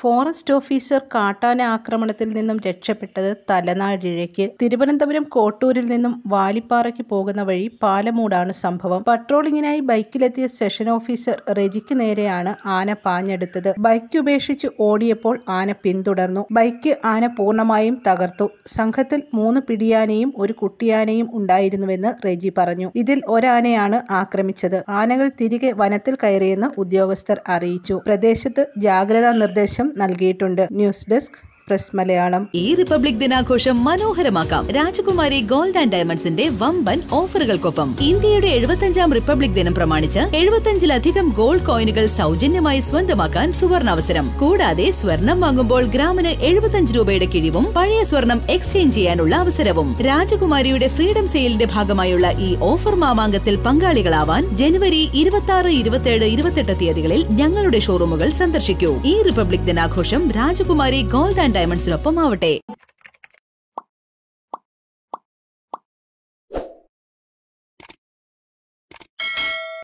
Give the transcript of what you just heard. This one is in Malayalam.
ഫോറസ്റ്റ് ഓഫീസർ കാട്ടാന ആക്രമണത്തിൽ നിന്നും രക്ഷപ്പെട്ടത് തലനാഴിഴയ്ക്ക് തിരുവനന്തപുരം കോട്ടൂരിൽ നിന്നും വാലിപ്പാറയ്ക്ക് പോകുന്ന വഴി പാലമൂടാണ് സംഭവം പട്രോളിങ്ങിനായി ബൈക്കിലെത്തിയ സെഷൻ ഓഫീസർ റെജിക്ക് നേരെയാണ് ആന പാഞ്ഞെടുത്തത് ബൈക്ക് ഉപേക്ഷിച്ച് ഓടിയപ്പോൾ ആന പിന്തുടർന്നു ബൈക്ക് ആന പൂർണ്ണമായും തകർത്തു സംഘത്തിൽ മൂന്ന് പിടിയാനയും ഒരു കുട്ടിയാനയും ഉണ്ടായിരുന്നുവെന്ന് റെജി പറഞ്ഞു ഇതിൽ ഒരാനയാണ് ആക്രമിച്ചത് ആനകൾ തിരികെ വനത്തിൽ കയറിയെന്ന് ഉദ്യോഗസ്ഥർ അറിയിച്ചു പ്രദേശത്ത് ജാഗ്രതാ നിർദ്ദേശം നൽകിയിട്ടുണ്ട് ന്യൂസ് ഡെസ്ക് പ്രസ് മലയാളം ഈ റിപ്പബ്ലിക് ദിനാഘോഷം മനോഹരമാക്കാം രാജകുമാരി ഗോൾഡ് ആൻഡ് ഡയമണ്ട്സിന്റെ വമ്പൻ ഓഫറുകൾക്കൊപ്പം ഇന്ത്യയുടെ എഴുപത്തഞ്ചാം റിപ്പബ്ലിക് ദിനം പ്രമാണിച്ച് എഴുപത്തഞ്ചിലധികം ഗോൾഡ് കോയിനുകൾ സൗജന്യമായി സ്വന്തമാക്കാൻ സുവർണാവസരം കൂടാതെ സ്വർണം വാങ്ങുമ്പോൾ ഗ്രാമിന് എഴുപത്തഞ്ച് രൂപയുടെ കിഴിവും പഴയ സ്വർണം എക്സ്ചേഞ്ച് ചെയ്യാനുള്ള അവസരവും രാജകുമാരിയുടെ ഫ്രീഡം സെയിലിന്റെ ഭാഗമായുള്ള ഈ ഓഫർ മാമാങ്കത്തിൽ പങ്കാളികളാവാൻ ജനുവരി ഇരുപത്തി ആറ് ഇരുപത്തിയേഴ് ഇരുപത്തെട്ട് തീയതികളിൽ ഞങ്ങളുടെ ഷോറൂമുകൾ സന്ദർശിക്കൂ ഈ റിപ്പബ്ലിക് ദിനാഘോഷം രാജകുമാരി ഗോൾഡ് ആൻഡ് ഡയമണ്ട്സിനൊപ്പം ആവട്ടെ